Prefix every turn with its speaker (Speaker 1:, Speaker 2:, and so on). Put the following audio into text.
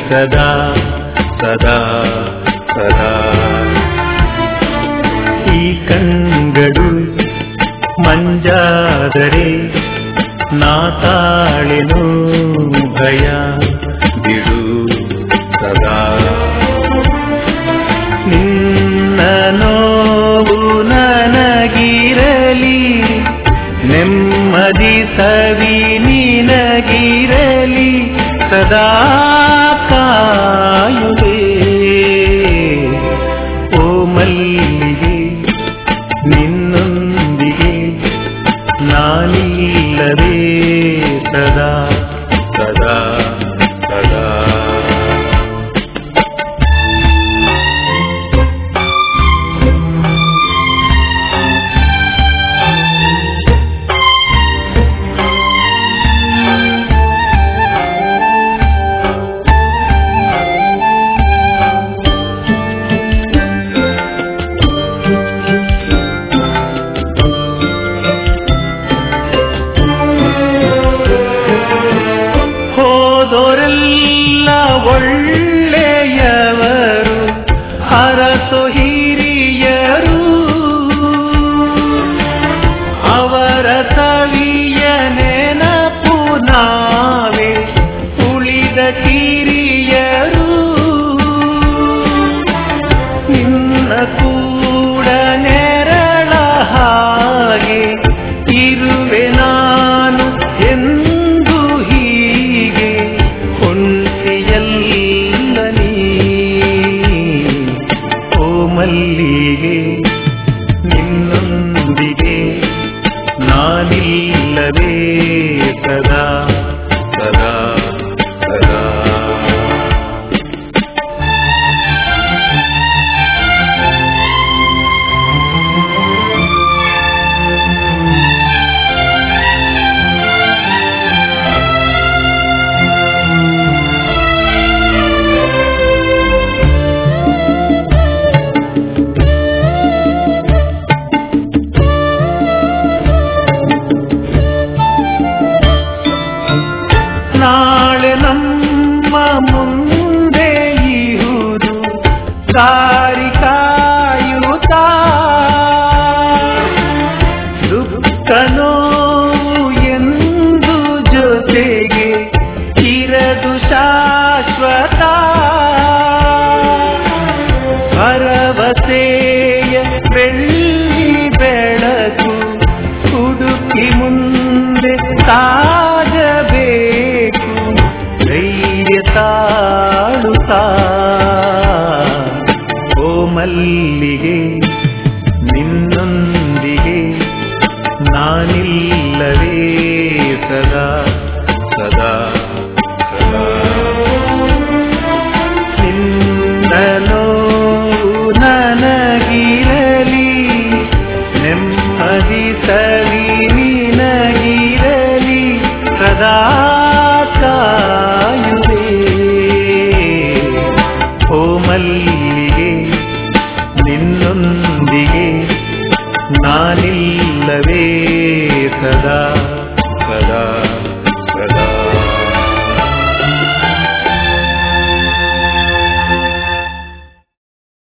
Speaker 1: ಸದಾ ಸದಾ ಸದಾ ಈ ಕಂಗಳು ಮಂಜಾದರೆ ನಾ ತಾಳೆನು ಭಯ ಬಿಡು ಸದಾ ನಿನ್ನ ನೋವು ನನಗಿರಲಿ ನೆಮ್ಮದಿ ಸವಿ ನಿನಗಿರಲಿ ಸದಾ ಕಾಯುವೆ ಓ ಮಲ್ಲಿಗೆ ನಿನ್ನೊಂದಿಗೆ ನಾನಿಲ್ಲವೇ ಸದಾ ಸದಾ ಸದಾ ಹೋದೋರೆಲ್ಲ ಒಳ್ಳೆಯವರು ಹರಸು ಹಿರಿಯರು ಅವರ ಸವಿಯ ನೆನಪು ನಾವೇ ಉಳಿದ ಕಿರಿಯರು ನಿನ್ನ ಕೂಡ ನೆರಳ ಹಾಗೆ ಇರುವೆ ನಾನು ಎಂದು ಹೀಗೆ ಹೊಂಟಿಯಲ್ಲ ನೀ ಓ ಮಲ್ಲಿಗೆ ನಿನ್ನೊಂದಿಗೆ ನಾನಿಲ್ಲವೇ ಸದಾ ಸದಾ ಸದಾ ನಾಳೆ ನಮ್ಮ ಮುಂದೆ ಇಹುದು ದಾರಿ ಕಾಯುತ್ತಾ ದುಃಖ ನೋವು ಎಂದು ಜೊತೆಗೆ ಇರದು ಶಾಶ್ವತ ಭರವಸೆಯ ಬೆಳ್ಳಿ ಬೆಳಕು ಹುಡುಕಿ ಮುಂದೆ ಸಾಗಬೇಕು ಧೈರ್ಯ ತಾಳುತ್ತಾ ಓ ಮಲ್ಲಿಗೆ ನಿನ್ನೊಂದಿಗೆ ನಾನಿಲ್ಲವೇ ಸದಾ ಸದಾ ಸದಾ ನಿನ್ನಲೋ ನನಗಿರಲಿ ನೆಮ್ಮದಿ ಸವಿ ನಿನಗಿರಲಿ ಸದಾ ಕಾಯುವೆ ಓ ಮಲ್ಲಿಗೆ ನಿನ್ನೊಂದಿಗೆ ನಾನಿಲ್ಲವೇ ಸದಾ